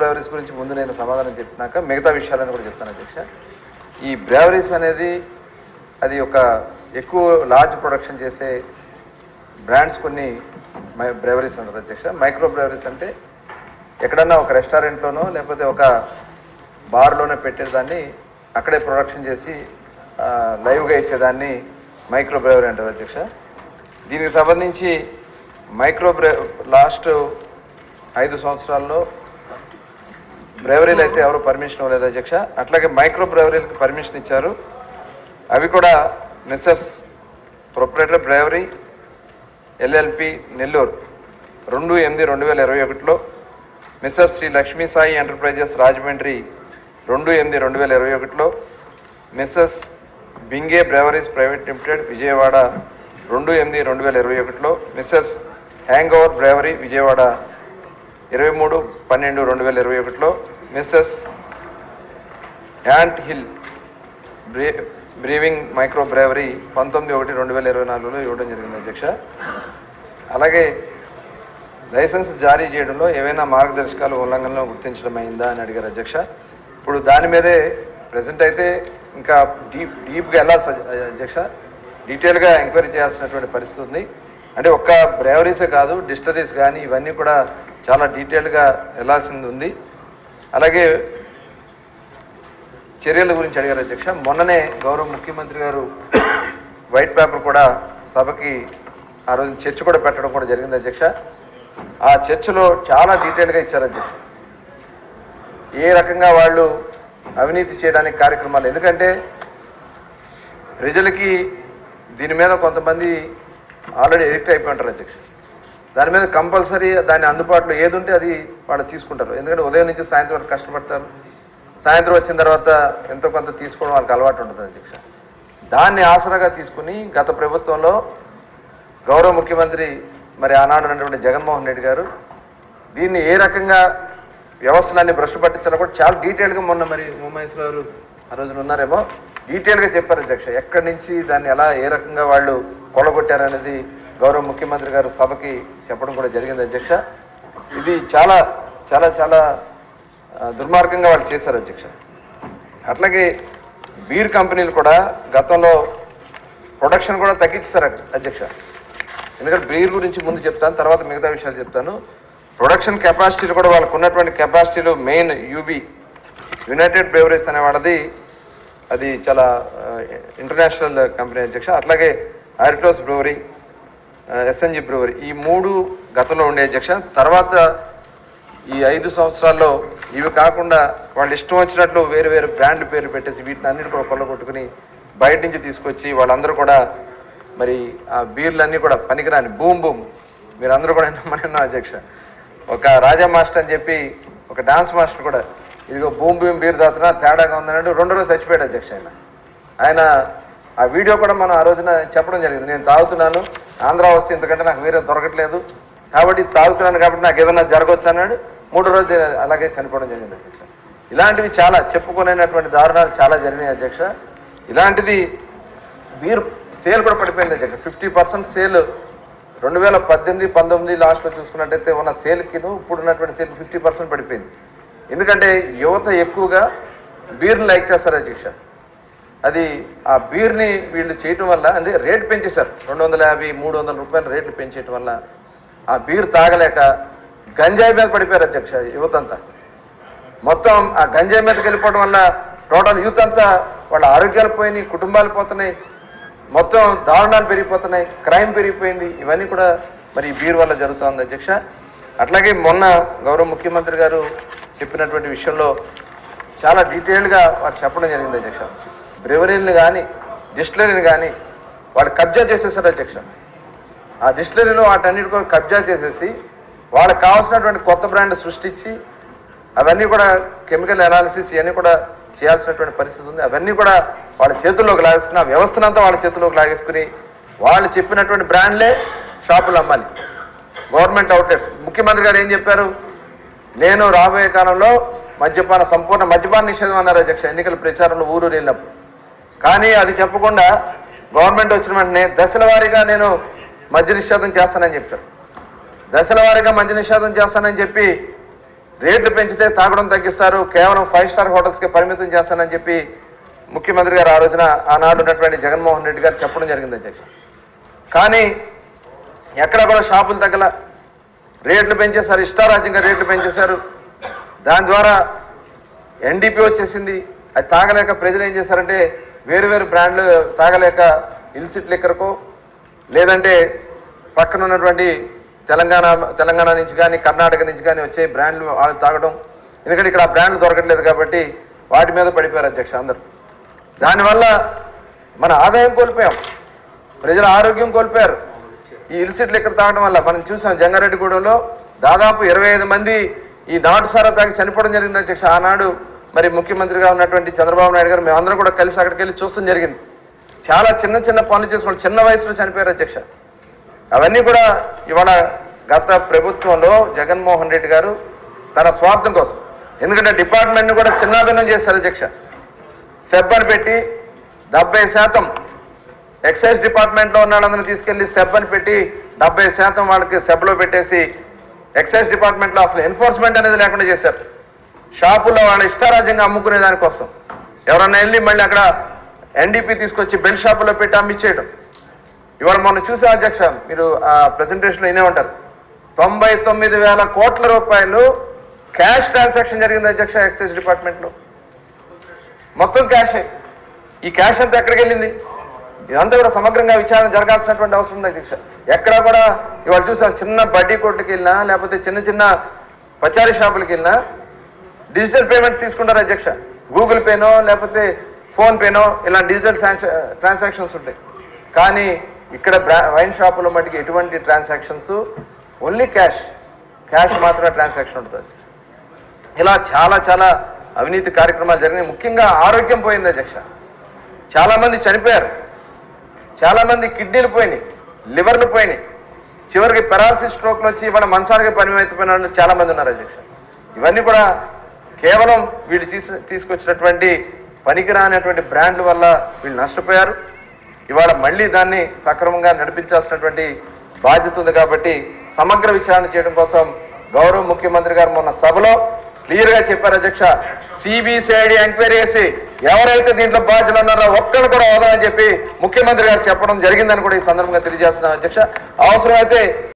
breweries గురించి ముందు నేను సమాధానం చెప్పినాక మిగతా విషయాలను కూడా చెప్తాను అధ్యక్ష ఈ బ్రేవరీస్ అనేది అది ఒక ఎక్కువ లార్జ్ ప్రొడక్షన్ చేసే బ్రాండ్స్ కొన్ని మై బ్రేవరీస్ అంటారు అధ్యక్ష మైక్రో బ్రేవరీస్ అంటే ఎక్కడన్నా ఒక రెస్టారెంట్లోనో లేకపోతే ఒక బార్లోనే పెట్టేదాన్ని అక్కడే ప్రొడక్షన్ చేసి ఆ, లైవ్గా ఇచ్చేదాన్ని మైక్రో బ్రేవరీ అంటారు అధ్యక్ష దీనికి సంబంధించి మైక్రో బ్రే లాస్ట్ ఐదు సంవత్సరాల్లో బ్రేవరీలు అయితే ఎవరు పర్మిషన్ ఇవ్వలేదు అధ్యక్ష అట్లాగే మైక్రో బ్రేవరీలకు పర్మిషన్ ఇచ్చారు అవి కూడా Mrs proprietor brewery LLP Nellore రెండు ఎనిమిది రెండు వేల ఇరవై ఒకటిలో మిస్సెస్ శ్రీ లక్ష్మీ సాయి ఎంటర్ప్రైజెస్ రాజమండ్రి రెండు ఎనిమిది రెండు వేల ఇరవై ఒకటిలో Mrs binge breweries private limited Vijayawada రెండు ఎనిమిది రెండు వేల ఇరవై ఒకటిలో Mrs hangover brewery Vijayawada ఇరవై మూడు పన్నెండు రెండు వేల ఇరవై ఒకటిలో మిస్సెస్ యాంట్ హిల్ బ్రే బ్రీవింగ్ మైక్రో బ్రేవరీ పంతొమ్మిది ఒకటి రెండు వేల ఇరవై నాలుగులో ఇవ్వడం జరిగింది అధ్యక్ష అలాగే లైసెన్స్ జారీ చేయడంలో ఏవైనా మార్గదర్శకాలు ఉల్లంఘనలో గుర్తించడం అయిందా అని అడిగారు అధ్యక్ష ఇప్పుడు దాని మీదే ప్రజెంట్ అయితే ఇంకా డీప్ డీప్గా వెళ్ళాల్సి అధ్య- అధ్యక్ష డీటెయిల్గా ఎంక్వైరీ చేయాల్సినటువంటి పరిస్థితి ఉంది అంటే ఒక్క బ్రేవరీసే కాదు డిస్టరీస్ కానీ ఇవన్నీ కూడా చాలా డీటెయిల్గా వెళ్ళాల్సింది ఉంది అలాగే చర్యల గురించి అడిగారు అధ్యక్ష మొన్ననే గౌరవ ముఖ్యమంత్రి గారు వైట్ పేపర్ కూడా సభకి ఆ రోజు చర్చ కూడా పెట్టడం కూడా జరిగింది అధ్యక్ష ఆ చర్చలో చాలా డీటెయిల్గా ఇచ్చారు అధ్యక్ష ఏ రకంగా వాళ్ళు అవినీతి చేయడానికి కార్యక్రమాలు ఎందుకంటే ప్రజలకి దీని మీద కొంతమంది ఆల్రెడీ ఎడిక్ట్ అయిపోయి ఉంటారు అధ్యక్ష దాని మీద కంపల్సరీ దాని అందుబాటులో ఏది ఉంటే అది వాళ్ళు తీసుకుంటారు ఎందుకంటే ఉదయం నుంచి సాయంత్రం వరకు కష్టపడతారు సాయంత్రం వచ్చిన తర్వాత ఎంతో కొంత తీసుకోవడం వాళ్ళకి అలవాటు ఉంటుంది అధ్యక్ష దాన్ని ఆసరాగా తీసుకుని గత ప్రభుత్వంలో గౌరవ ముఖ్యమంత్రి మరి ఆనాడు ఉన్నటువంటి జగన్మోహన్ రెడ్డి గారు దీన్ని ఏ రకంగా వ్యవస్థలన్నీ భ్రష్టు పట్టించాలో కూడా చాలా డీటెయిల్గా మొన్న మరి ఉమేశ్వర గారు ఆ రోజున ఉన్నారేమో డీటెయిల్గా చెప్పారు అధ్యక్ష ఎక్కడి నుంచి దాన్ని ఎలా ఏ రకంగా వాళ్ళు కొలగొట్టారనేది గౌరవ ముఖ్యమంత్రి గారు సభకి చెప్పడం కూడా జరిగింది అధ్యక్ష ఇది చాలా చాలా చాలా ఆ, దుర్మార్గంగా వాళ్ళు చేశారు అధ్యక్ష అట్లాగే బీర్ కంపెనీలు కూడా గతంలో ప్రొడక్షన్ కూడా తగ్గించారు అధ్యక్ష ఎందుకంటే బీర్ గురించి ముందు చెప్తాను తర్వాత మిగతా విషయాలు చెప్తాను ప్రొడక్షన్ కెపాసిటీలు కూడా వాళ్ళకు ఉన్నటువంటి కెపాసిటీలు మెయిన్ యూబీ యునైటెడ్ బ్రేవరీస్ అనే వాళ్ళది అది చాలా ఇంటర్నేషనల్ కంపెనీ అధ్యక్ష అట్లాగే ఆరిటోస్ బ్రూవరీ ఎస్ఎన్జి బ్రూవరీ ఈ మూడు గతంలో ఉండే అధ్యక్ష తర్వాత ఈ ఐదు సంవత్సరాల్లో ఇవి కాకుండా వాళ్ళు ఇష్టం వచ్చినట్లు వేరు వేరు బ్రాండ్ల పేర్లు పెట్టేసి వీటిని అన్నిటి కూడా కొల్లగొట్టుకుని బయట నుంచి తీసుకొచ్చి వాళ్ళందరూ కూడా మరి ఆ బీర్లన్నీ కూడా పనికిరాని బూమ్ బూమ్ మీరందరూ కూడా మన అధ్యక్ష ఒక రాజా మాస్టర్ అని చెప్పి ఒక డాన్స్ మాస్టర్ కూడా ఇదిగో బూమ్ బూమ్ బీర్ తాగుతున్నా తేడాగా ఉందన్నట్టు రెండు రోజులు చచ్చిపోయాడు అధ్యక్ష ఆయన ఆయన ఆ వీడియో కూడా మనం ఆ రోజున చెప్పడం జరిగింది నేను తాగుతున్నాను ఆంధ్ర వస్తే ఇంతకంటే నాకు వేరే దొరకట్లేదు కాబట్టి తాగుతున్నాను కాబట్టి నాకు ఏదైనా జరగవచ్చు అన్నాడు మూడు రోజులు అలాగే చనిపోవడం జరిగింది అధ్యక్ష ఇలాంటివి చాలా చెప్పుకునేటువంటి దారుణాలు చాలా జరిగినాయి అధ్యక్ష ఇలాంటిది బీర్ సేల్ కూడా పడిపోయింది అధ్యక్ష ఫిఫ్టీ పర్సెంట్ సేల్ రెండు వేల పద్దెనిమిది పంతొమ్మిది లాస్ట్లో చూసుకున్నట్టయితే ఉన్న సేల్కి ఇప్పుడు ఉన్నటువంటి సేల్ ఫిఫ్టీ పర్సెంట్ పడిపోయింది ఎందుకంటే యువత ఎక్కువగా బీర్ని లైక్ చేస్తారు అధ్యక్ష అది ఆ బీర్ని వీళ్ళు చేయటం వల్ల అంటే రేట్ పెంచేశారు రెండు వందల యాభై మూడు వందల రూపాయల రేట్లు పెంచేయటం వల్ల ఆ బీర్ తాగలేక గంజాయి మీద పడిపోయారు అధ్యక్ష యువత అంతా మొత్తం ఆ గంజాయి మీదకి వెళ్ళిపోవడం వల్ల టోటల్ యూత్ అంతా వాళ్ళ ఆరోగ్యాలు పోయినాయి కుటుంబాలు పోతున్నాయి మొత్తం దారుణాలు పెరిగిపోతున్నాయి క్రైమ్ పెరిగిపోయింది ఇవన్నీ కూడా మరి ఈ బీర్ వల్ల జరుగుతుంది అధ్యక్ష అట్లాగే మొన్న గౌరవ ముఖ్యమంత్రి గారు చెప్పినటువంటి విషయంలో చాలా డీటెయిల్గా వారు చెప్పడం జరిగింది అధ్యక్ష బ్రెవరీని కానీ డిస్టిలరీని కానీ వాడు కబ్జా చేసేసారు అధ్యక్ష ఆ డిస్టిలరీలో వాటన్నిటి కూడా కబ్జా చేసేసి వాళ్ళకి కావాల్సినటువంటి కొత్త బ్రాండ్ సృష్టించి అవన్నీ కూడా కెమికల్ అనాలిసిస్ ఇవన్నీ కూడా చేయాల్సినటువంటి పరిస్థితి ఉంది అవన్నీ కూడా వాళ్ళ చేతుల్లోకి లాగేసుకుని ఆ వ్యవస్థనంతా వాళ్ళ చేతుల్లోకి లాగేసుకుని వాళ్ళు చెప్పినటువంటి బ్రాండ్లే షాపులు అమ్మాలి గవర్నమెంట్ అవుట్లెట్స్ ముఖ్యమంత్రి గారు ఏం చెప్పారు నేను రాబోయే కాలంలో మద్యపాన సంపూర్ణ మద్యపాన నిషేధం అన్నారు అధ్యక్ష ఎన్నికల ప్రచారంలో ఊరు వెళ్ళినప్పుడు కానీ అది చెప్పకుండా గవర్నమెంట్ వచ్చిన వెంటనే దశల వారీగా నేను మద్య నిషేధం చేస్తానని చెప్పారు దశల వారీగా మద్య నిషేధం చేస్తానని చెప్పి రేట్లు పెంచితే తాగడం తగ్గిస్తారు కేవలం ఫైవ్ స్టార్ హోటల్స్కి పరిమితం చేస్తానని చెప్పి ముఖ్యమంత్రి గారు ఆ రోజున ఆనాడు ఉన్నటువంటి జగన్మోహన్ రెడ్డి గారు చెప్పడం జరిగింది అధ్యక్ష కానీ ఎక్కడ కూడా షాపులు తగ్గల రేట్లు పెంచేశారు ఇష్టారాజ్యంగా రేట్లు పెంచేశారు దాని ద్వారా ఎన్డీపీ వచ్చేసింది అది తాగలేక ప్రజలు ఏం చేశారంటే వేరు వేరు బ్రాండ్లు తాగలేక ఇల్సిట్ లిక్కర్కో లేదంటే పక్కన ఉన్నటువంటి తెలంగాణ తెలంగాణ నుంచి కానీ కర్ణాటక నుంచి కానీ వచ్చే బ్రాండ్లు వాళ్ళు తాగడం ఎందుకంటే ఇక్కడ ఆ బ్రాండ్లు దొరకట్లేదు కాబట్టి వాటి మీద పడిపోయారు అధ్యక్ష అందరూ దానివల్ల మన ఆదాయం కోల్పోయాం ప్రజల ఆరోగ్యం కోల్పోయారు ఈ ఇల్సిట్లు ఇక్కడ తాగడం వల్ల మనం చూసాం జంగారెడ్డిగూడెంలో దాదాపు ఇరవై ఐదు మంది ఈ నాటు సారా తాగి చనిపోవడం జరిగింది అధ్యక్ష ఆనాడు మరి ముఖ్యమంత్రిగా ఉన్నటువంటి చంద్రబాబు నాయుడు గారు మేమందరం కూడా కలిసి అక్కడికి వెళ్ళి చూస్తాం జరిగింది చాలా చిన్న చిన్న పనులు చేసుకుని చిన్న వయసులో చనిపోయారు అధ్యక్ష అవన్నీ కూడా ఇవాళ గత ప్రభుత్వంలో జగన్మోహన్ రెడ్డి గారు తన స్వార్థం కోసం ఎందుకంటే డిపార్ట్మెంట్ని కూడా చిన్నాభిన్నం చేశారు అధ్యక్ష సెబ్బని పెట్టి డెబ్బై శాతం ఎక్సైజ్ డిపార్ట్మెంట్లో ఉన్న వాళ్ళందరినీ తీసుకెళ్లి సెబ్ అని పెట్టి డెబ్బై శాతం వాళ్ళకి సెబ్లో పెట్టేసి ఎక్సైజ్ డిపార్ట్మెంట్లో అసలు ఎన్ఫోర్స్మెంట్ అనేది లేకుండా చేశారు షాపుల్లో వాళ్ళ ఇష్టారాజ్యంగా అమ్ముకునే దానికోసం ఎవరన్నా వెళ్ళి మళ్ళీ అక్కడ ఎన్డీపీ తీసుకొచ్చి బెల్ షాపులో పెట్టి అమ్మిచ్చేయడం ఇవాళ మొన్న చూసే అధ్యక్ష మీరు ఆ ప్రెజెంటేషన్లో వినే ఉంటారు తొంభై తొమ్మిది వేల కోట్ల రూపాయలు క్యాష్ ట్రాన్సాక్షన్ జరిగింది అధ్యక్ష ఎక్సైజ్ డిపార్ట్మెంట్లో మొత్తం క్యాషే ఈ క్యాష్ అంతా ఎక్కడికి వెళ్ళింది ఇదంతా కూడా సమగ్రంగా విచారణ జరగాల్సినటువంటి అవసరం ఉంది అధ్యక్ష ఎక్కడ కూడా ఇవాళ చూసాం చిన్న బడ్డీ కొట్టుకి వెళ్ళినా లేకపోతే చిన్న చిన్న పచారీ షాపులకి వెళ్ళినా డిజిటల్ పేమెంట్స్ తీసుకుంటారు అధ్యక్ష గూగుల్ పేనో లేకపోతే ఫోన్ పేనో ఇలా డిజిటల్ ట్రాన్సాక్షన్స్ ఉంటాయి కానీ ఇక్కడ బ్రా- వైన్ షాపులో మటుకు ఎటువంటి ట్రాన్సాక్షన్స్ ఓన్లీ క్యాష్ క్యాష్ మాత్రమే ట్రాన్సాక్షన్ ఉంటుంది ఇలా చాలా చాలా అవినీతి కార్యక్రమాలు జరిగినాయి ముఖ్యంగా ఆరోగ్యం పోయింది అధ్యక్ష చాలా మంది చనిపోయారు చాలా మంది కిడ్నీలు పోయినాయి లివర్లు పోయినాయి చివరికి పెరాలసిస్ స్ట్రోక్లు వచ్చి ఇవాళ మంచానికి పరిమితమైన వాళ్ళు చాలా మంది ఉన్నారు అధ్యక్ష ఇవన్నీ కూడా కేవలం వీళ్ళు తీసు తీసుకొచ్చినటువంటి పనికిరానటువంటి బ్రాండ్ల వల్ల వీళ్ళు నష్టపోయారు ఇవాళ మళ్ళీ దాన్ని సక్రమంగా నడిపించాల్సినటువంటి బాధ్యత ఉంది కాబట్టి సమగ్ర విచారణ చేయడం కోసం గౌరవ ముఖ్యమంత్రి గారు మొన్న సభలో క్లియర్ గా చెప్పారు అధ్యక్ష సిబిసిఐడి ఎంక్వైరీ చేసి ఎవరైతే దీంట్లో బాధ్యులు ఉన్నారో ఒక్కరు కూడా వదలని చెప్పి ముఖ్యమంత్రి గారు చెప్పడం జరిగిందని కూడా ఈ సందర్భంగా తెలియజేస్తున్నాం అధ్యక్ష అవసరమైతే